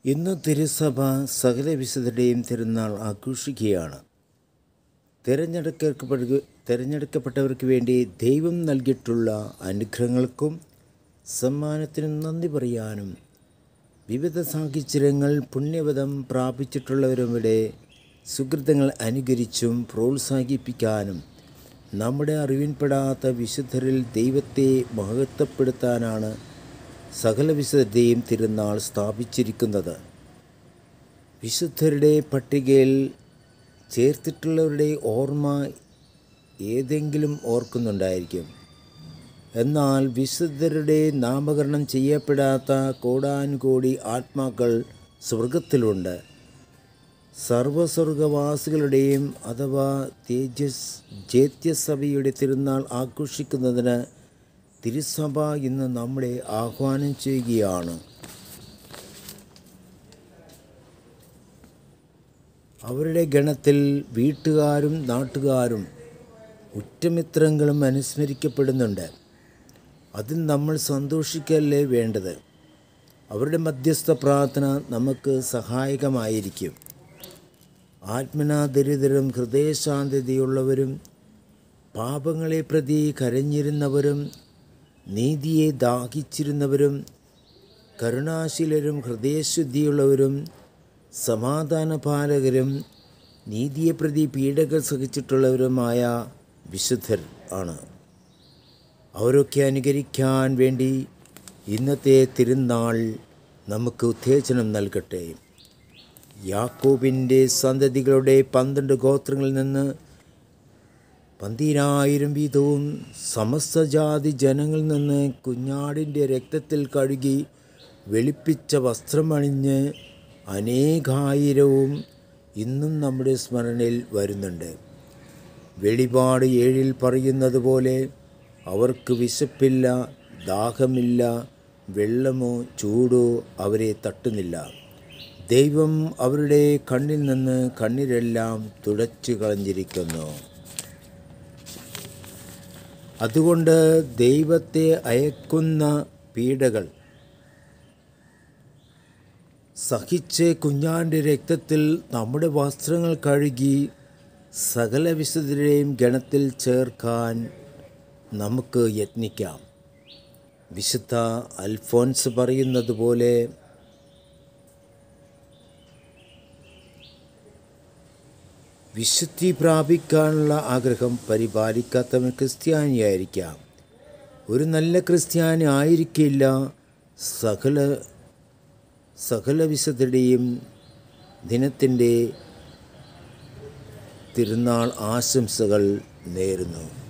ഇന്ന് തിരുസഭ സകല വിശുദ്ധരുടെയും തിരുനാൾ ആഘോഷിക്കുകയാണ് തിരഞ്ഞെടുക്കപ്പെടുക തിരഞ്ഞെടുക്കപ്പെട്ടവർക്ക് വേണ്ടി ദൈവം നൽകിയിട്ടുള്ള അനുഗ്രഹങ്ങൾക്കും സമ്മാനത്തിനും നന്ദി പറയാനും വിവിധ സാഹചര്യങ്ങൾ പുണ്യവധം പ്രാപിച്ചിട്ടുള്ളവരുമിടെ സുഹൃതങ്ങൾ അനുകരിച്ചും പ്രോത്സാഹിപ്പിക്കാനും നമ്മുടെ അറിവിൻപ്പെടാത്ത വിശുദ്ധരിൽ ദൈവത്തെ മഹത്വപ്പെടുത്താനാണ് സകല വിശുദ്ധരെയും തിരുനാൾ സ്ഥാപിച്ചിരിക്കുന്നത് വിശുദ്ധരുടെ പട്ടികയിൽ ചേർത്തിട്ടുള്ളവരുടെ ഓർമ്മ ഏതെങ്കിലും ഓർക്കുന്നുണ്ടായിരിക്കും എന്നാൽ വിശുദ്ധരുടെ നാമകരണം ചെയ്യപ്പെടാത്ത കോടാനുകോടി ആത്മാക്കൾ സ്വർഗത്തിലുണ്ട് സർവസ്വർഗവാസികളുടെയും അഥവാ തേജസ് ജേത്യസഭയുടെ തിരുനാൾ ആഘോഷിക്കുന്നതിന് തിരുസഭ ഇന്ന് നമ്മളെ ആഹ്വാനം ചെയ്യുകയാണ് അവരുടെ ഗണത്തിൽ വീട്ടുകാരും നാട്ടുകാരും ഉറ്റമിത്രങ്ങളും അനുസ്മരിക്കപ്പെടുന്നുണ്ട് അതിൽ നമ്മൾ സന്തോഷിക്കല്ലേ വേണ്ടത് അവരുടെ മധ്യസ്ഥ പ്രാർത്ഥന നമുക്ക് സഹായകമായിരിക്കും ആത്മനാദരിതരും ഹൃദയശാന്തതയുള്ളവരും പാപങ്ങളെ പ്രതി കരഞ്ഞിരുന്നവരും നീതിയെ ദാഹിച്ചിരുന്നവരും കരുണാശീലരും ഹൃദയശുദ്ധിയുള്ളവരും സമാധാനപാലകരും നീതിയെ പ്രതി പീഡകൾ സഹിച്ചിട്ടുള്ളവരുമായ വിശുദ്ധർ ആണ് അവരൊക്കെ അനുകരിക്കാൻ വേണ്ടി ഇന്നത്തെ തിരുനാൾ നമുക്ക് ഉത്തേജനം നൽകട്ടെ യാക്കോബിൻ്റെ സന്തതികളുടെ പന്ത്രണ്ട് ഗോത്രങ്ങളിൽ നിന്ന് പന്തിരായിരം വീതവും സമസ്ത ജാതി ജനങ്ങളിൽ നിന്ന് കുഞ്ഞാടിൻ്റെ രക്തത്തിൽ കഴുകി വെളുപ്പിച്ച വസ്ത്രമണിഞ്ഞ് അനേകായിരവും ഇന്നും നമ്മുടെ സ്മരണയിൽ വരുന്നുണ്ട് വെളിപാട് ഏഴിൽ പറയുന്നത് പോലെ അവർക്ക് വിശപ്പില്ല ദാഹമില്ല വെള്ളമോ ചൂടോ അവരെ തട്ടുന്നില്ല ദൈവം അവരുടെ കണ്ണിൽ നിന്ന് കണ്ണീരെല്ലാം തുടച്ചു കളഞ്ഞിരിക്കുന്നു അതുകൊണ്ട് ദൈവത്തെ അയക്കുന്ന പീഡകൾ സഹിച്ച് കുഞ്ഞാൻ്റെ രക്തത്തിൽ നമ്മുടെ വസ്ത്രങ്ങൾ കഴുകി സകല വിശുദ്ധരെയും ഗണത്തിൽ ചേർക്കാൻ നമുക്ക് യത്നിക്കാം വിശുദ്ധ അൽഫോൻസ് പറയുന്നത് പോലെ വിശുദ്ധി പ്രാപിക്കാനുള്ള ആഗ്രഹം പരിപാലിക്കാത്തവൻ ക്രിസ്ത്യാനിയായിരിക്കാം ഒരു നല്ല ക്രിസ്ത്യാനി ആയിരിക്കില്ല സകല സകല വിശുദ്ധരുടെയും ദിനത്തിൻ്റെ തിരുനാൾ ആശംസകൾ നേരുന്നു